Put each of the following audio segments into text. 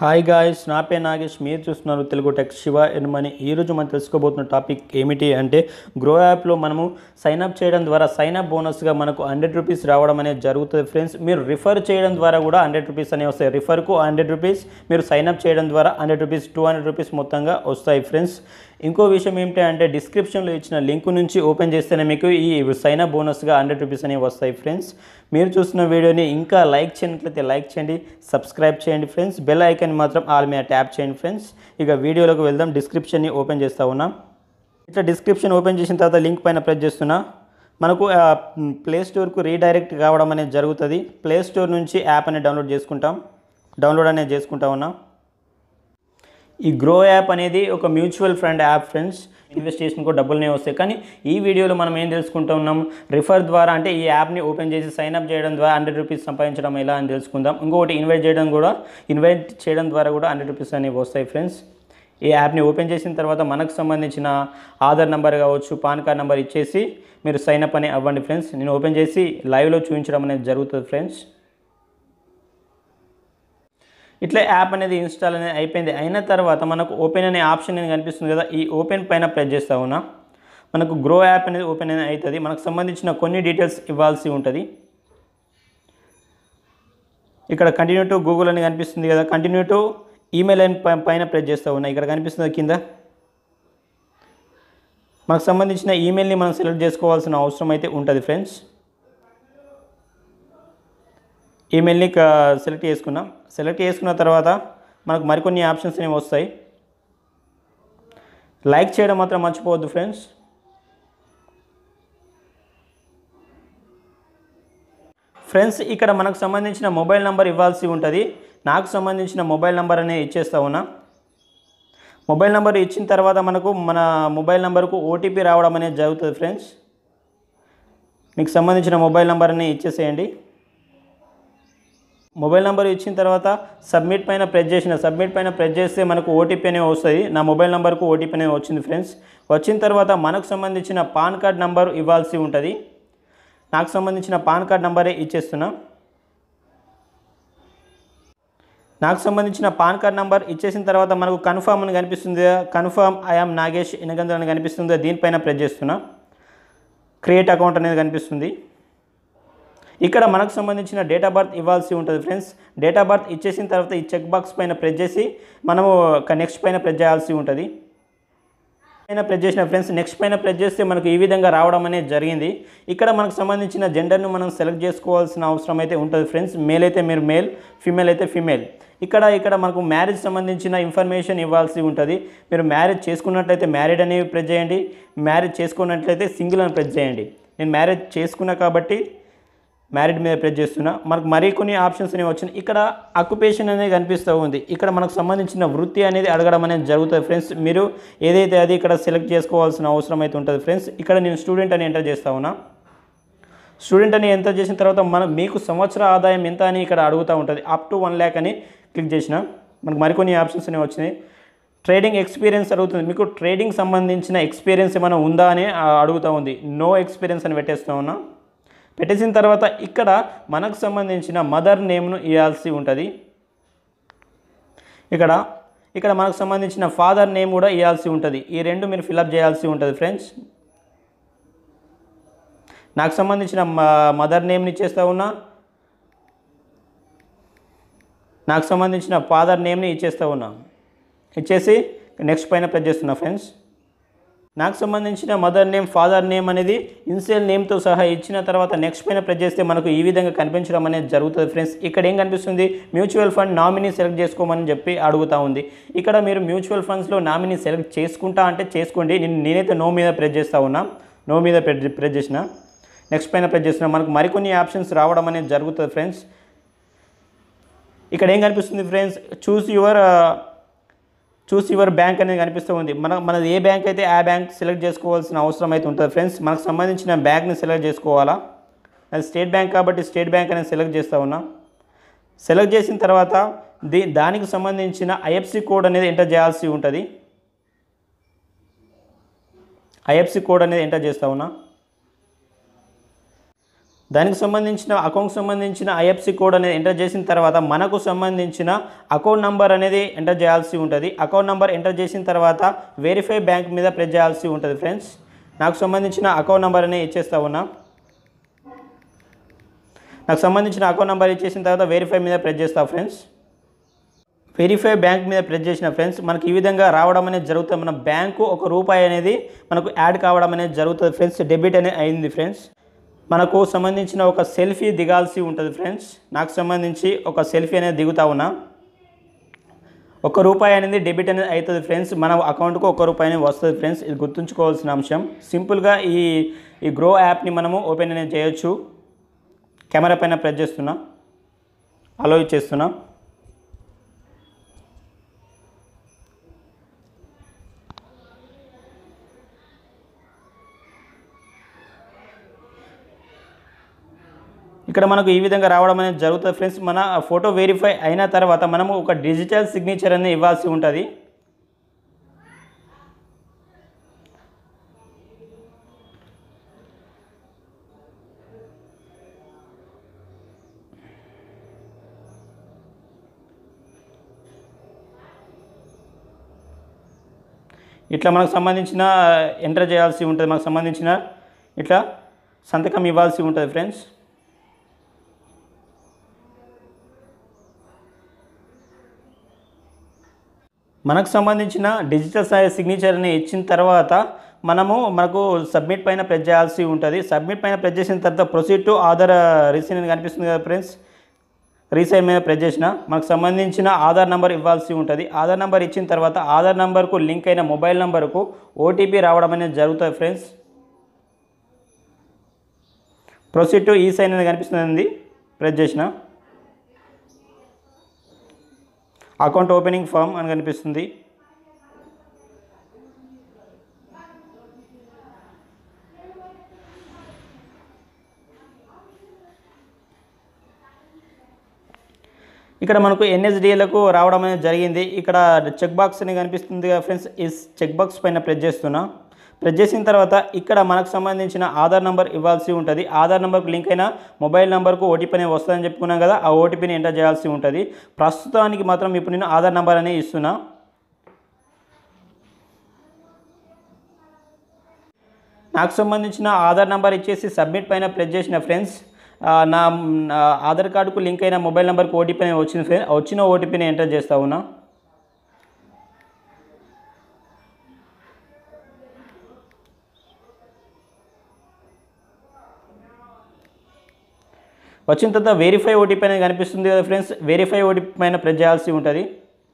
hi guys నా పేరు నాగేష్ మీరు చూస్తున్నారు తెలుగు టెక్ శివ ఎనుమని ఈరోజు మనం తెలుసుకోబోతున్న టాపిక్ ఏమిటి అంటే గ్రో యాప్లో మనము సైన్ అప్ చేయడం ద్వారా సైన్ అప్ బోనస్గా మనకు హండ్రెడ్ రూపీస్ రావడం అనేది జరుగుతుంది ఫ్రెండ్స్ మీరు రిఫర్ చేయడం ద్వారా కూడా హండ్రెడ్ రూపీస్ అనేవి వస్తాయి రిఫర్కు హండ్రెడ్ రూపీస్ మీరు సైన్ అప్ చేయడం ద్వారా hundred rupees two hundred rupees మొత్తంగా వస్తాయి ఫ్రెండ్స్ ఇంకో విషయం ఏమిటి అంటే డిస్క్రిప్షన్లో ఇచ్చిన లింక్ నుంచి ఓపెన్ చేస్తేనే మీకు ఈ సైన్ అప్ బోనస్గా హండ్రెడ్ రూపీస్ అనేవి వస్తాయి ఫ్రెండ్స్ మీరు చూస్తున్న వీడియోని ఇంకా లైక్ చేయనట్లయితే లైక్ చేయండి సబ్స్క్రైబ్ చేయండి ఫ్రెండ్స్ బెల్ ఐకాన్ మాత్రం ఆల్ మీద ట్యాప్ చేయండి ఫ్రెండ్స్ ఇక వీడియోలోకి వెళ్దాం డిస్క్రిప్షన్ని ఓపెన్ చేస్తా ఉన్నాం ఇట్లా డిస్క్రిప్షన్ ఓపెన్ చేసిన తర్వాత లింక్ పైన ప్రెస్ చేస్తున్నా మనకు ప్లే స్టోర్కు రీడైరెక్ట్ కావడం అనేది జరుగుతుంది ప్లే స్టోర్ నుంచి యాప్ అనేది డౌన్లోడ్ చేసుకుంటాం డౌన్లోడ్ అనేది చేసుకుంటా ఉన్నాం ఈ గ్రో యాప్ అనేది ఒక మ్యూచువల్ ఫండ్ యాప్ ఫ్రెండ్స్ ఇన్వెస్టేషన్కు డబ్బులనే వస్తాయి కానీ ఈ వీడియోలో మనం ఏం తెలుసుకుంటూ ఉన్నాం రిఫర్ ద్వారా అంటే ఈ యాప్ని ఓపెన్ చేసి సైన్ అప్ చేయడం ద్వారా హండ్రెడ్ రూపీస్ సంపాదించడం ఎలా అని తెలుసుకుందాం ఇంకొకటి ఇన్వైట్ చేయడం కూడా ఇన్వైట్ చేయడం ద్వారా కూడా హండ్రెడ్ రూపీస్ అనేవి వస్తాయి ఫ్రెండ్స్ ఈ యాప్ని ఓపెన్ చేసిన తర్వాత మనకు సంబంధించిన ఆధార్ నెంబర్ కావచ్చు పాన్ కార్డ్ నెంబర్ ఇచ్చేసి మీరు సైన్ అప్ అని అవ్వండి ఫ్రెండ్స్ నేను ఓపెన్ చేసి లైవ్లో చూపించడం అనేది జరుగుతుంది ఫ్రెండ్స్ ఇట్లా యాప్ అనేది ఇన్స్టాల్ అనేది అయిపోయింది అయిన తర్వాత మనకు ఓపెన్ అనే ఆప్షన్ అనేది కనిపిస్తుంది కదా ఈ ఓపెన్ పైన ప్రెస్ చేస్తా ఉన్నా మనకు గ్రో యాప్ అనేది ఓపెన్ అనేది అవుతుంది మనకు సంబంధించిన కొన్ని డీటెయిల్స్ ఇవ్వాల్సి ఉంటుంది ఇక్కడ కంటిన్యూ టు గూగుల్ అని కనిపిస్తుంది కదా కంటిన్యూ టు ఈమెయిల్ అని పై- పైన ప్రెస్ చేస్తూ ఉన్నా ఇక్కడ కనిపిస్తుంది కింద మనకు సంబంధించిన ఈమెయిల్ని మనం సెలెక్ట్ చేసుకోవాల్సిన అవసరం అయితే ఉంటుంది ఫ్రెండ్స్ ఈమెయిల్ని క- సెలెక్ట్ చేసుకున్నాం సెలెక్ట్ చేసుకున్న తర్వాత మనకు మరికొన్ని ఆప్షన్స్ అనేవి వస్తాయి లైక్ చేయడం మాత్రం మర్చిపోవద్దు ఫ్రెండ్స్ ఫ్రెండ్స్ ఇక్కడ మనకు సంబంధించిన మొబైల్ నెంబర్ ఇవ్వాల్సి ఉంటుంది నాకు సంబంధించిన మొబైల్ నెంబర్ అనేది ఇచ్చేస్తా ఉన్నా మొబైల్ నెంబర్ ఇచ్చిన తర్వాత మనకు మన మొబైల్ నెంబర్కు ఓటీపీ రావడం అనేది జరుగుతుంది ఫ్రెండ్స్ మీకు సంబంధించిన మొబైల్ నెంబర్ని ఇచ్చేసేయండి మొబైల్ నెంబర్ ఇచ్చిన తర్వాత సబ్మిట్ పైన ప్రెస్ చేసిన సబ్మిట్ పైన ప్రెస్ చేస్తే మనకు ఓటీపీ అనేది వస్తుంది నా మొబైల్ నెంబర్కు ఓటీపీ అనేది వచ్చింది ఫ్రెండ్స్ వచ్చిన తర్వాత మనకు సంబంధించిన పాన్ కార్డ్ నెంబర్ ఇవ్వాల్సి ఉంటుంది నాకు సంబంధించిన పాన్ కార్డ్ నెంబరే ఇచ్చేస్తున్నా నాకు సంబంధించిన పాన్ కార్డ్ నెంబర్ ఇచ్చేసిన తర్వాత మనకు కన్ఫర్మ్ అని కనిపిస్తుంది కన్ఫర్మ్ ఐఎమ్ నాగేష్ ఇనగంధర్ అని కనిపిస్తుంది దీనిపైన ప్రెస్ చేస్తున్నా క్రియేట్ అకౌంట్ అనేది కనిపిస్తుంది ఇక్కడ మనకు సంబంధించిన డేట్ ఆఫ్ బర్త్ ఇవ్వాల్సి ఉంటుంది ఫ్రెండ్స్ డేట్ ఆఫ్ బర్త్ ఇచ్చేసిన తర్వాత ఈ చెక్ బాక్స్ పైన ప్రెస్ చేసి మనము నెక్స్ట్ పైన ప్రెస్ చేయాల్సి ఉంటుంది పైన ప్రెస్ చేసిన ఫ్రెండ్స్ నెక్స్ట్ పైన ప్రెస్ చేస్తే మనకు ఈ విధంగా రావడం అనేది జరిగింది ఇక్కడ మనకు సంబంధించిన జెండర్ను మనం సెలెక్ట్ చేసుకోవాల్సిన అవసరం అయితే ఉంటుంది ఫ్రెండ్స్ మేల్ అయితే మీరు మేల్ ఫీమేల్ అయితే ఫీమేల్ ఇక్కడ ఇక్కడ మనకు మ్యారేజ్ సంబంధించిన ఇన్ఫర్మేషన్ ఇవ్వాల్సి ఉంటుంది మీరు మ్యారేజ్ చేసుకున్నట్లయితే మ్యారీడ్ అని ప్రెస్ చేయండి మ్యారేజ్ చేసుకున్నట్లయితే సింగిల్ అని ప్రెస్ చేయండి నేను మ్యారేజ్ చేసుకున్నా కాబట్టి మ్యారిడ్ మీద ప్రెస్ చేస్తున్నా మనకు మరీ కొన్ని ఆప్షన్స్ అనేవి వచ్చినాయి ఇక్కడ అక్యుపేషన్ అనేది కనిపిస్తూ ఉంది ఇక్కడ మనకు సంబంధించిన వృత్తి అనేది అడగడం అనేది జరుగుతుంది ఫ్రెండ్స్ మీరు ఏదైతే అది ఇక్కడ సెలెక్ట్ చేసుకోవాల్సిన అవసరం అయితే ఉంటుంది ఫ్రెండ్స్ ఇక్కడ నేను స్టూడెంట్ అని ఎంటర్ చేస్తా ఉన్నా స్టూడెంట్ అని ఎంటర్ చేసిన తర్వాత మనం మీకు సంవత్సర ఆదాయం ఎంత అని ఇక్కడ అడుగుతూ ఉంటుంది అప్ టు వన్ ల్యాక్ అని క్లిక్ చేసిన మనకు మరికొన్ని ఆప్షన్స్ అనేవి వచ్చినాయి ట్రేడింగ్ ఎక్స్పీరియన్స్ అడుగుతుంది మీకు ట్రేడింగ్ సంబంధించిన ఎక్స్పీరియన్స్ ఏమైనా ఉందా అని ఆ, అడుగుతూ ఉంది నో ఎక్స్పీరియన్స్ అని పెట్టేస్తూ ఉన్నా పెట్టేసిన తర్వాత ఇక్కడ మనకు సంబంధించిన మదర్ నేమ్ను ఇవ్వాల్సి ఉంటుంది ఇక్కడ ఇక్కడ మనకు సంబంధించిన ఫాదర్ నేమ్ కూడా ఇవ్వాల్సి ఉంటుంది ఈ రెండు మీరు ఫిలప్ చేయాల్సి ఉంటుంది ఫ్రెండ్స్ నాకు సంబంధించిన మదర్ నేమ్ని ఇచ్చేస్తా ఉన్నా నాకు సంబంధించిన ఫాదర్ నేమ్ని ఇచ్చేస్తా ఉన్నా ఇచ్చేసి నెక్స్ట్ పైన ప్రెస్ చేస్తున్నా ఫ్రెండ్స్ నాకు సంబంధించిన మదర్ నేమ్ ఫాదర్ నేమ్ అనేది ఇన్సియల్ నేమ్తో సహా ఇచ్చిన తర్వాత నెక్స్ట్ పైన ప్రెస్ చేస్తే మనకు ఈ విధంగా కనిపించడం అనేది జరుగుతుంది ఫ్రెండ్స్ ఇక్కడ ఏం కనిపిస్తుంది మ్యూచువల్ ఫండ్ నామినీ సెలెక్ట్ చేసుకోమని చెప్పి అడుగుతా ఉంది ఇక్కడ మీరు మ్యూచువల్ ఫండ్స్లో నామినీ సెలెక్ట్ చేసుకుంటా అంటే చేసుకోండి నేను నేనైతే నో మీద ప్రెస్ చేస్తా ఉన్నా నో మీద ప్రెస్ ప్రెస్ చేసిన నెక్స్ట్ పైన ప్రెస్ చేసిన మనకు మరికొన్ని ఆప్షన్స్ రావడం అనేది జరుగుతుంది ఫ్రెండ్స్ ఇక్కడ ఏం కనిపిస్తుంది friends choose your choose your bank అనేది కనిపిస్తూ ఉంది మన మనది ఏ బ్యాంక్ అయితే ఆ బ్యాంక్ సెలెక్ట్ చేసుకోవాల్సిన అవసరం అయితే ఉంటుంది ఫ్రెండ్స్ మనకు సంబంధించిన బ్యాంక్ని సెలెక్ట్ చేసుకోవాలా అది స్టేట్ బ్యాంక్ కాబట్టి స్టేట్ బ్యాంక్ అనేది సెలెక్ట్ చేస్తూ ఉన్నా సెలెక్ట్ చేసిన తర్వాత దీ దానికి సంబంధించిన ఐఎఫ్సి కోడ్ అనేది ఎంటర్ చేయాల్సి ఉంటుంది ఐఎఫ్సి కోడ్ అనేది ఎంటర్ చేస్తూ ఉన్నా దానికి సంబంధించిన అకౌంట్కి సంబంధించిన ఐఎఫ్సి కోడ్ అనేది ఎంటర్ చేసిన తర్వాత మనకు సంబంధించిన అకౌంట్ నంబర్ అనేది ఎంటర్ చేయాల్సి ఉంటుంది అకౌంట్ నంబర్ ఎంటర్ చేసిన తర్వాత వెరిఫై బ్యాంక్ మీద ప్రెస్ చేయాల్సి ఉంటుంది ఫ్రెండ్స్ నాకు సంబంధించిన అకౌంట్ నంబర్ అనేది ఇచ్చేస్తా ఉన్నా నాకు సంబంధించిన అకౌంట్ నెంబర్ ఇచ్చేసిన తర్వాత వెరిఫై మీద ప్రెస్ చేస్తా ఫ్రెండ్స్ వెరిఫై బ్యాంక్ మీద ప్రెస్ చేసిన ఫ్రెండ్స్ మనకి ఈ విధంగా రావడం అనేది జరుగుతుంది మన బ్యాంకు ఒక రూపాయి అనేది మనకు యాడ్ కావడం అనేది జరుగుతుంది ఫ్రెండ్స్ డెబిట్ అనేది అయింది ఫ్రెండ్స్ మనకు సంబంధించిన ఒక సెల్ఫీ దిగాల్సి ఉంటుంది ఫ్రెండ్స్ నాకు సంబంధించి ఒక సెల్ఫీ అనేది దిగుతా ఉన్నా ఒక రూపాయి అనేది డెబిట్ అనేది అవుతుంది ఫ్రెండ్స్ మన అకౌంట్కు ఒక రూపాయి అనేది వస్తుంది ఫ్రెండ్స్ ఇది గుర్తుంచుకోవాల్సిన అంశం సింపుల్గా ఈ ఈ గ్రో యాప్ని మనము ఓపెన్ అనేది చేయొచ్చు కెమెరా పైన ప్రెస్ చేస్తున్నా అలో ఇచ్చేస్తున్నా ఇక్కడ మనకు ఈ విధంగా రావడం అనేది జరుగుతుంది ఫ్రెండ్స్ మన ఫోటో వెరిఫై అయిన తర్వాత మనము ఒక డిజిటల్ సిగ్నేచర్ అనేది ఇవ్వాల్సి ఉంటుంది ఇట్లా మనకు సంబంధించిన ఎంటర్ చేయాల్సి ఉంటుంది మనకు సంబంధించిన ఇట్లా సంతకం ఇవ్వాల్సి ఉంటుంది ఫ్రెండ్స్ మనకు సంబంధించిన డిజిటల్ సిగ్నేచర్ని ఇచ్చిన తర్వాత మనము మనకు సబ్మిట్ పైన ప్రెస్ చేయాల్సి ఉంటుంది సబ్మిట్ పైన ప్రెస్ చేసిన తర్వాత ప్రొసీడ్ టు ఆధార్ రీసైన్ అని కనిపిస్తుంది కదా ఫ్రెండ్స్ రీసైన్ మీద ప్రెస్ చేసిన మనకు సంబంధించిన ఆధార్ నెంబర్ ఇవ్వాల్సి ఉంటుంది ఆధార్ నెంబర్ ఇచ్చిన తర్వాత ఆధార్ నెంబర్కు లింక్ అయిన మొబైల్ నెంబర్కు ఓటీపీ రావడం అనేది జరుగుతుంది ఫ్రెండ్స్ ప్రొసీడ్ టు ఈ సైన్ అనేది కనిపిస్తుంది ప్రెస్ చేసిన అకౌంట్ ఓపెనింగ్ ఫామ్ అని కనిపిస్తుంది ఇక్కడ మనకు ఎన్ఎస్డిఎలకు రావడం అనేది జరిగింది ఇక్కడ చెక్ బాక్స్ అని కనిపిస్తుంది కదా ఫ్రెండ్స్ ఈ చెక్ బాక్స్ పైన ప్రెస్ చేస్తున్నా ప్రెస్ చేసిన తర్వాత ఇక్కడ మనకు సంబంధించిన ఆధార్ నెంబర్ ఇవ్వాల్సి ఉంటుంది ఆధార్ నెంబర్కు లింక్ అయిన మొబైల్ నెంబర్కు ఓటీపీ అనేది వస్తుందని చెప్పుకున్నాం కదా ఆ ఓటీపీని ఎంటర్ చేయాల్సి ఉంటుంది ప్రస్తుతానికి మాత్రం ఇప్పుడు నేను ఆధార్ నెంబర్ అనేది ఇస్తున్నా నాకు సంబంధించిన ఆధార్ నెంబర్ ఇచ్చేసి సబ్మిట్ పైన ప్రెస్ చేసిన ఫ్రెండ్స్ ఆ, నా నా ఆధార్ కార్డుకు లింక్ అయిన మొబైల్ నెంబర్కి ఓటీపీ అనేది వచ్చింది ఫ్రెండ్ వచ్చిన ఓటీపీని ఎంటర్ చేస్తా ఉన్నా వచ్చిన తర్వాత వెరిఫై ఓటీపీ అనేది కనిపిస్తుంది కదా ఫ్రెండ్స్ వెరిఫై ఓటీపీ పైన ప్రెస్ చేయాల్సి ఉంటుంది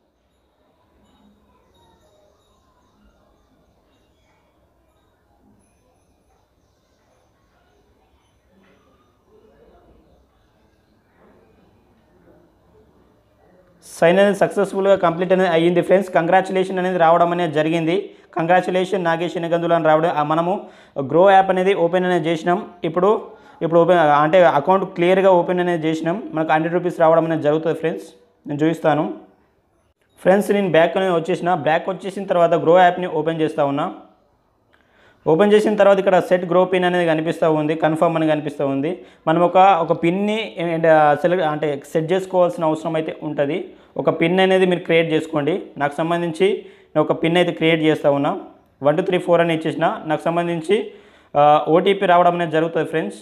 సైన్ అనేది సక్సెస్ఫుల్గా కంప్లీట్ అనేది అయ్యింది ఫ్రెండ్స్ కంగ్రాచులేషన్ అనేది రావడం అనేది జరిగింది కంగ్రాచులేషన్ నాగేష్ ఎనగందులు అని రావడం ఆ మనము గ్రో యాప్ అనేది ఓపెన్ అనేది చేసినాం ఇప్పుడు ఇప్పుడు ఓపెన్ అంటే అకౌంట్ క్లియర్గా ఓపెన్ అనేది చేసినాం మనకు హండ్రెడ్ రూపీస్ రావడం అనేది జరుగుతుంది ఫ్రెండ్స్ నేను చూపిస్తాను ఫ్రెండ్స్ నేను బ్యాక్ అనేది వచ్చేసిన బ్యాక్ వచ్చేసిన తర్వాత గ్రో యాప్ని ఓపెన్ చేస్తూ ఉన్నా ఓపెన్ చేసిన తర్వాత ఇక్కడ సెట్ గ్రో పిన్ అనేది కనిపిస్తూ ఉంది కన్ఫర్మ్ అని కనిపిస్తూ ఉంది మనం ఒక ఒక పిన్ని సెలెక్ట్ అంటే సెట్ చేసుకోవాల్సిన అవసరం అయితే ఉంటుంది ఒక పిన్ అనేది మీరు క్రియేట్ చేసుకోండి నాకు సంబంధించి నేను ఒక పిన్ అయితే క్రియేట్ చేస్తూ ఉన్నా వన్ టూ త్రీ ఫోర్ అని ఇచ్చేసిన నాకు సంబంధించి ఓటీపీ రావడం అనేది జరుగుతుంది ఫ్రెండ్స్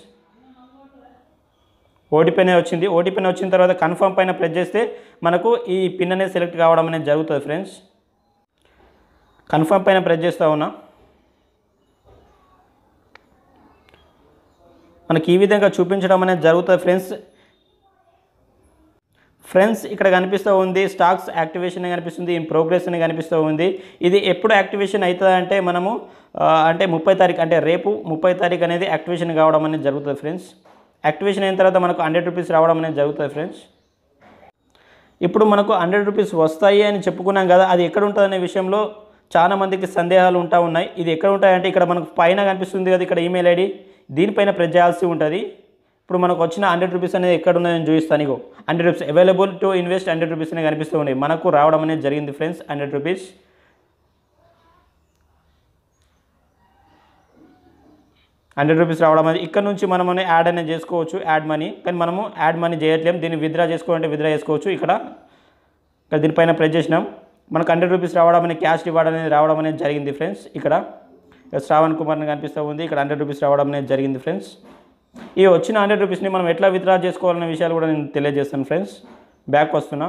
ఓటీపీ అనేది వచ్చింది ఓటీపీ అనేది వచ్చిన తర్వాత కన్ఫర్మ్ పైన ప్రెస్ చేస్తే మనకు ఈ పిన్ అనేది సెలెక్ట్ కావడం అనేది జరుగుతుంది ఫ్రెండ్స్ కన్ఫర్మ్ పైన ప్రెస్ చేస్తూ ఉన్నా మనకి ఈ విధంగా చూపించడం అనేది జరుగుతుంది ఫ్రెండ్స్ ఫ్రెండ్స్ ఇక్కడ కనిపిస్తూ ఉంది స్టాక్స్ యాక్టివేషన్ అని కనిపిస్తుంది ఇన్ ప్రోగ్రెస్ అని కనిపిస్తూ ఉంది ఇది ఎప్పుడు యాక్టివేషన్ అవుతుంది అంటే మనము ఆ, అంటే ముప్పై తారీఖు అంటే రేపు ముప్పై తారీఖు అనేది యాక్టివేషన్ కావడం అనేది జరుగుతుంది ఫ్రెండ్స్ యాక్టివేషన్ అయిన తర్వాత మనకు హండ్రెడ్ రూపీస్ రావడం అనేది జరుగుతుంది ఫ్రెండ్స్ ఇప్పుడు మనకు హండ్రెడ్ రూపీస్ వస్తాయి అని చెప్పుకున్నాం కదా అది ఎక్కడ ఉంటుంది అనే విషయంలో చాలా మందికి సందేహాలు ఉంటా ఉన్నాయి ఇది ఎక్కడ ఉంటాయంటే ఇక్కడ మనకు పైన కనిపిస్తుంది కదా ఇక్కడ ఈమెయిల్ ఐడి దీనిపైన ప్రెస్ చేయాల్సి ఉంటుంది ఇప్పుడు మనకు వచ్చిన హండ్రెడ్ రూపీస్ అనేది ఎక్కడ ఉన్నదని చూపిస్తాను ఇగో hundred rupees available to invest hundred rupees అనేది కనిపిస్తూ ఉన్నాయి మనకు రావడం అనేది జరిగింది friends hundred rupees hundred rupees రావడం అనేది ఇక్కడ నుంచి మనం యాడ్ అనేది చేసుకోవచ్చు యాడ్ మనీ కానీ మనము యాడ్ మనీ చేయట్లేము దీన్ని విత్డ్రా చేసుకోవాలంటే విత్డ్రా చేసుకోవచ్చు ఇక్కడ ఇక్కడ దీనిపైన ప్రెస్ చేసినాం మనకు హండ్రెడ్ రూపీస్ రావడం అనేది క్యాష్ రివార్డ్ అనేది రావడం అనేది జరిగింది ఫ్రెండ్స్ ఇక్కడ ఇక్కడ శ్రావణ్ కుమార్ అని కనిపిస్తూ ఉంది ఇక్కడ హండ్రెడ్ రూపీస్ రావడం అనేది జరిగింది ఫ్రెండ్స్ ఈ వచ్చిన హండ్రెడ్ రూపీస్ని మనం ఎట్లా విత్డ్రా చేసుకోవాలనే విషయాలు కూడా నేను తెలియజేస్తాను ఫ్రెండ్స్ బ్యాక్ వస్తున్నా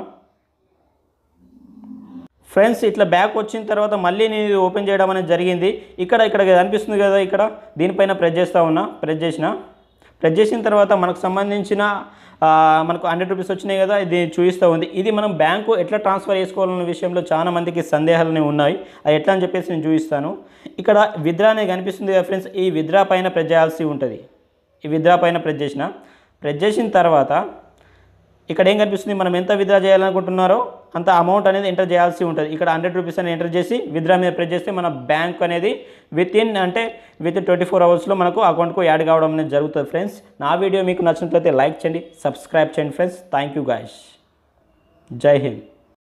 ఫ్రెండ్స్ ఇట్లా బ్యాక్ వచ్చిన తర్వాత మళ్ళీ నేను ఇది ఓపెన్ చేయడం అనేది జరిగింది ఇక్కడ ఇక్కడ కనిపిస్తుంది కదా ఇక్కడ దీనిపైన ప్రెస్ చేస్తూ ఉన్నా ప్రెస్ చేసిన ప్రెస్ చేసిన తర్వాత మనకు సంబంధించిన ఆ, మనకు హండ్రెడ్ రూపీస్ వచ్చినాయి కదా ఇది చూపిస్తూ ఉంది ఇది మనం బ్యాంకు ఎట్లా ట్రాన్స్ఫర్ చేసుకోవాలన్న విషయంలో చాలా మందికి సందేహాలు ఉన్నాయి అది ఎట్లా అని చెప్పేసి నేను చూపిస్తాను ఇక్కడ విద్రా అనేది కనిపిస్తుంది కదా ఫ్రెండ్స్ ఈ విద్రా పైన ప్రెస్ చేయాల్సి ఉంటుంది ఈ విద్రా పైన ప్రెస్ చేసిన ప్రెస్ చేసిన తర్వాత ఇక్కడ ఏం కనిపిస్తుంది మనం ఎంత విత్డ్రా చేయాలనుకుంటున్నారో అంత అమౌంట్ అనేది ఎంటర్ చేయాల్సి ఉంటుంది ఇక్కడ హండ్రెడ్ రూపీస్ అని ఎంటర్ చేసి విత్డ్రా మీద ప్రెస్ చేస్తే మన బ్యాంక్ అనేది విత్ ఇన్ అంటే విత్ ఇన్ ట్వంటీ ఫోర్ అవర్స్లో మనకు అకౌంట్కు యాడ్ కావడం అనేది జరుగుతుంది ఫ్రెండ్స్ నా వీడియో మీకు నచ్చినట్లయితే లైక్ చేయండి సబ్స్క్రైబ్ చేయండి ఫ్రెండ్స్ థ్యాంక్ యూ గాయస్ జై హింద్